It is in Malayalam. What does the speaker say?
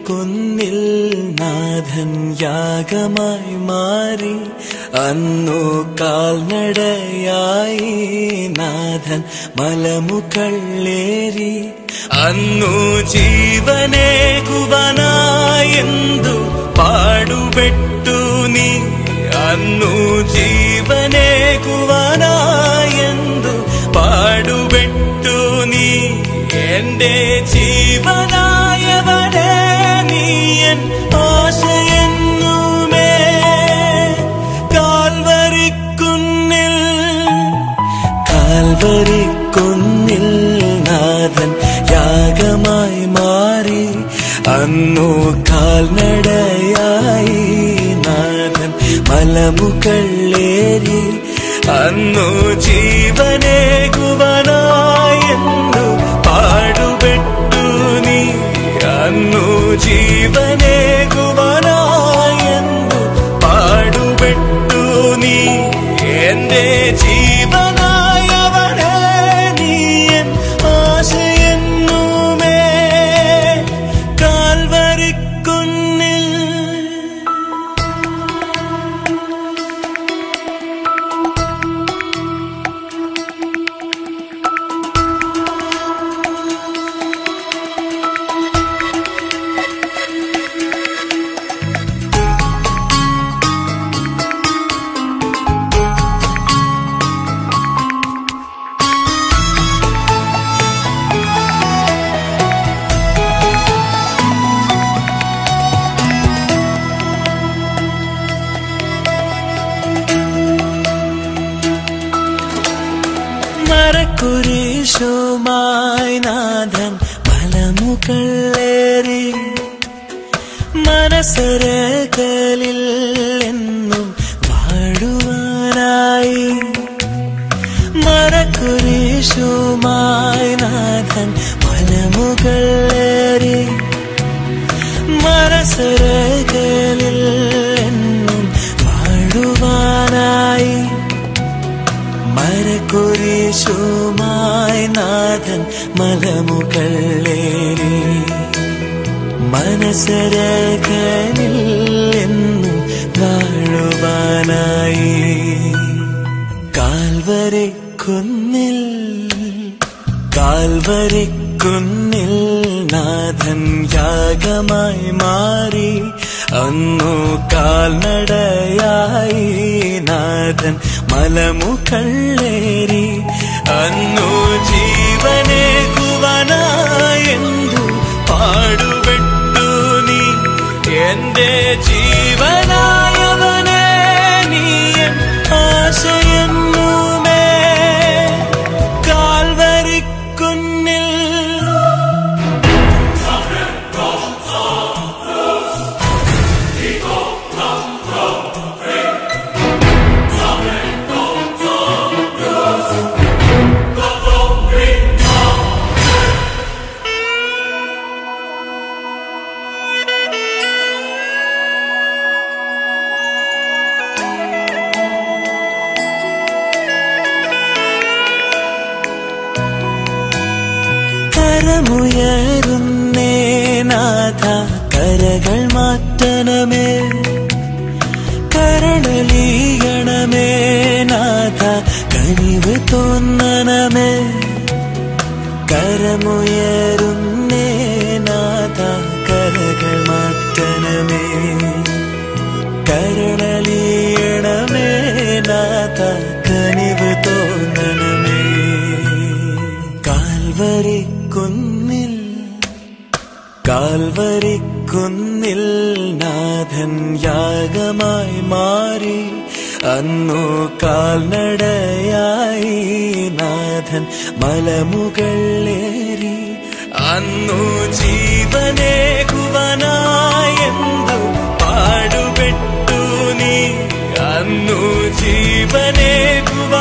കുന്നിൽ നാഥൻ യാഗമായി മാറി അന്നു കാൽനടയായി നാഥൻ മലമുകളേറി അന്നു ജീവനെ കുവനായെന്തു പാടുപെട്ടു നീ അന്നു ജീവനെ കുവനായെന്തു പാടുപെട്ടു നീ എന്റെ ജീവനായവനെ നീയൻ ആശയെന്നുമേ കാൽവരിക്കുന്നിൽ കാൽവരിക്കുന്നിൽ നാഥൻ യാഗമായി മാറി അന്നു കാൽനടയായി നാഥൻ മലമുകളേറി അന്നു ജീവനെ കുവനായെന്നു പാടുപെട്ടു നീ അന്നു ജീവനെ കുവനായെന്നു പാടുപെട്ടു നീ എന്റെ ജീവനായവനെ നീയൻ ആശയെന്നുമേ കാൽവരിക്കുന്നിൽ മരക്കുരീശുമായി നാഥൻ മലമുകളേറി മനസ്സരകളിൽ എന്നും വാഴുവാനായി മരക്കുരീശുമായി നാഥൻ മലമുകളേറി മനസ്സരകളിൽ എന്നും വാഴുവാനായി മരക്കുരിശുമായി നാഥൻ മലമുകളേറി മനസരകനിൽ എന്നും വാഴുവാനായി കാൽവരെ കുന്നിൽ കാൽവരെ കുന്നിൽ നാഥൻ യാഗമായി മാറി അന്നു കാൽനടയായി നാഥൻ മലമുകളേറി അന്നു ജീവനെ കുവനായെന്തു പാടുപെട്ടു നീ എന്റെ ജീവനായവനെ നീയൻ ആശയെന്നുമേ കാൽവരിക്കുന്നിൽ കരമുയരുന്നേ നാഥ കരകൾ മാറ്റണമേ കരണലീയണമേ നാഥ കനിവ് തോന്നണമേ കരമുയരുന്നേ നാഥ കരകൾ മാറ്റണമേ കരണലീയണമേ നാഥ കനിവ് തോന്നണമേ കാൽവരി കുന്നിൽ കാൽവരി കുന്നിൽ നാഥൻ യാഗമായി മാറി അന്നു കാൽനടയായി നാഥൻ മലമുകളേറി അന്നു ജീവനെ കുവനായെന്തു പാടുപെട്ടു നീ അന്നു ജീവനെ കുവ